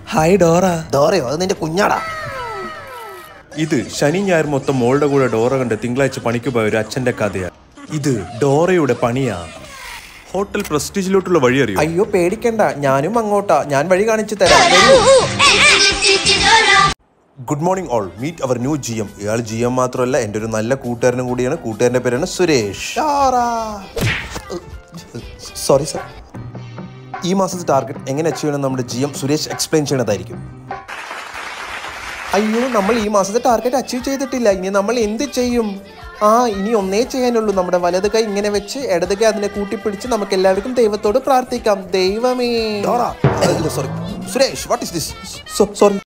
Hi Dora ഡോറയോ അത് നിന്റെ കുഞ്ഞാടാ ഇത് ശനി ഞായർ മൊത്തം മോളുടെ കൂടെ ഡോറ കണ്ട് തിങ്കളാഴ്ച പണിക്ക് പോയ ഒരു അച്ഛന്റെ കഥയാണ് ഇത് ഡോറയുടെ പണിയാ ഹോട്ടൽ പ്രസ്റ്റീജിലോട്ടുള്ള വഴി അറിയോ അയ്യോ പേടിക്കണ്ട ഞാനും അങ്ങോട്ടാ ഞാൻ വഴി കാണിച്ചു തരാം വരൂ. Good morning all meet our new G M ഇയാൾ ജി എം മാത്രമല്ല എൻ്റെ ഒരു നല്ല കൂട്ടുകാരനും കൂടിയാണ് കൂട്ടുകാരൻ്റെ പേരാണ് സുരേഷ് സോറി സർ ഈ മാസത്തെ ടാർഗറ്റ് എങ്ങനെ അച്ചീവ് ചെയ്യണം നമ്മുടെ ജി എം സുരേഷ് എക്സ്പ്ലെയിൻ ചെയ്യണതായിരിക്കും അയ്യോ നമ്മൾ ഈ മാസത്തെ ടാർഗറ്റ് അച്ചീവ് ചെയ്തിട്ടില്ല ഇനി നമ്മൾ എന്ത് ചെയ്യും ആ ഇനി ഒന്നേ ചെയ്യാനുള്ളൂ നമ്മുടെ വലത് കൈ ഇങ്ങനെ വെച്ച് ഇടത് കൈ അതിനെ കൂട്ടിപ്പിടിച്ച് നമുക്ക് എല്ലാവർക്കും ദൈവത്തോട് പ്രാർത്ഥിക്കാം ദൈവമേ sorry Suresh what is this sorry